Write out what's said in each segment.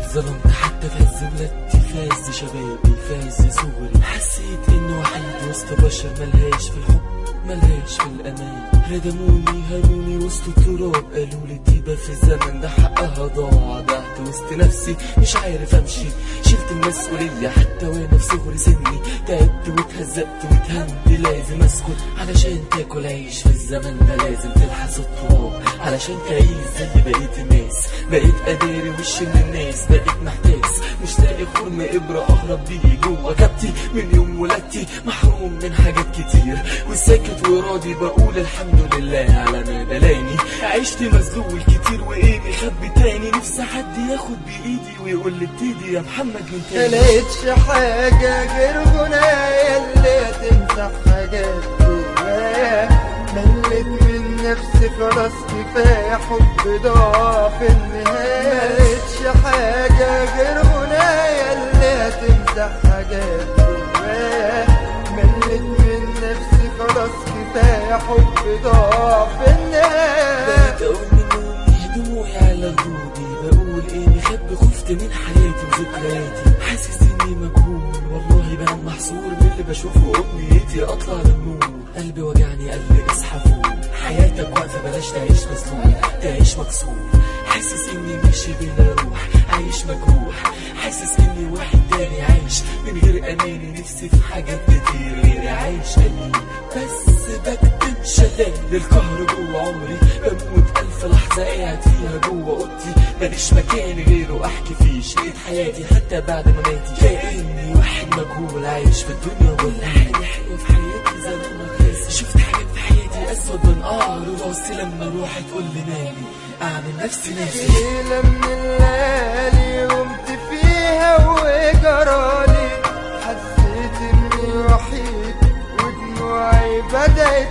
اتظلمت حتى في عز ولادتي في عز شبابي في عز صغري حسيت اني وحيد وسط بشر ملهاش في الحب ملهاش في الامان ردموني هروني وسط التراب قالوا لي ديبة في الزمن ده حقها ضاع ضعت وسط نفسي مش عارف امشي شلت المسؤولية حتى وانا في صغر سني تعبت واتهزقت واتهنت لازم اسكت علشان تاكل عيش في الزمن ده لازم تلحس التراب علشان تعيش زي بقية الناس بقيت اداري وش من الناس بقيت محتاس مش لاقي خرم ابرة اهرب بيه جوه كبتي من يوم ولادتي محروم من حاجات كتير وساكت وراضي بقول الحمد لله على ما بلاني عشت مذلول كتير وايه مخبي تاني نفسي حد ياخد بايدي ويقول لي ابتدي يا محمد من تاني ملقتش حاجة غير غنايا اللي تمسح حاجات جوايا مليت من نفسي خلاص كفاية حب ضاع في النهاية ملقتش حاجة غير غنايا اللي تمسح حاجات جوايا مليت من نفسي خلاص كفاية حب ضاع في النهاية بقيت اقول من نومي دموعي على خدودي بقول ايه مخبي خفت من حياتي وذكرياتي حاسس اني مجهول والله بنام محصور من اللي بشوفه امنيتي اطلع للنور قلبي وجعني قال لي اصحى فوق حياتك واقفه بلاش تعيش مسلول تعيش مكسور حاسس اني ماشي بلا روح عايش مجروح حاسس اني واحد تاني عايش من غير اماني نفسي في حاجات كتير غيري عايش قليل بس بكتب شلال للقهر جوه عمري بموت ألف لحظة قاعد فيها جوه أوضتي ماليش مكان غيره أحكي فيه شريط حياتي حتى بعد ما ماتي كأني واحد مجهول عايش في الدنيا ولا حاجة حلوة في حياتي زمان ما كنت شفت حاجات في حياتي أسود من قعر راسي لما روحي تقول لي نامي أعمل نفسي ناسي ليلة من الليالي قمت فيها وجرالي حسيت اني وحيد ودموعي بدأت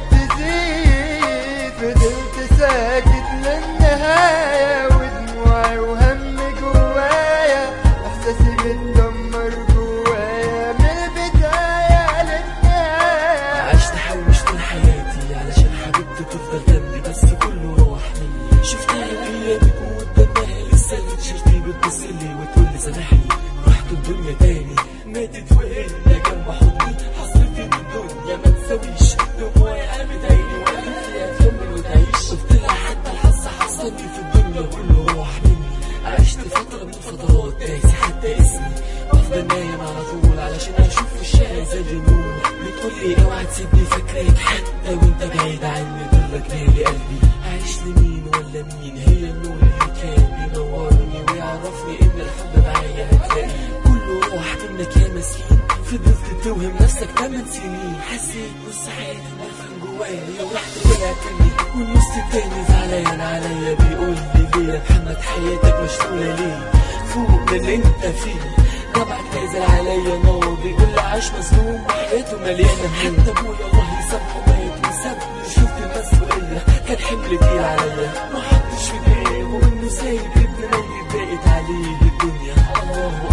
تزيد فضلت ساكت للنهاية ودموعي وهم جوايا احساسي متدمر جوايا من البداية للنهاية عشت حوشت طول حياتي علشان حبيبتي تفضل جنبي بس كله راح مني شفتها وهي بتموت دمها لسه تيشيرتي بتبص لي وتقول لي سامحني رحت الدنيا تاني ماتت وهي جنب حضني حصلت ان الدنيا ما تساويش دموعي قامت عيني وقالت فيها تكمل وتعيش قلت لها حتى الحظ حصلني في الدنيا كله راح مني عشت فترة من الفترات ناسي حتى اسمي بفضل نايم على طول علشان اشوف وشها زي النور بتقول لي اوعى تسيبني فاكراك حتى وانت بعيد عني ضلك مالي قلبي عايش لمين ولا مين هي النور اللي كان بينورني ويعرفني ان الحب معايا هتلاقيه كله راح منك يا مسكين فضلت توهم نفسك 8 سنين حسيت نص حياتي مرفن جوايا ورحت طلعت مني والنص التاني زعلان عليا بيقول لي ليه يا محمد حياتك مشغولة ليه فوق من اللي انت فيه طبعك نازل عليا نار بيقول لي عاش مظلوم وحياته مليانة هموم حتى ابويا الله يسامحه مات وسابني شفت المسؤولية كان حمل تقيل عليا ما حطش في دماغه انه سايب ابن ميت بقت عليه الدنيا الله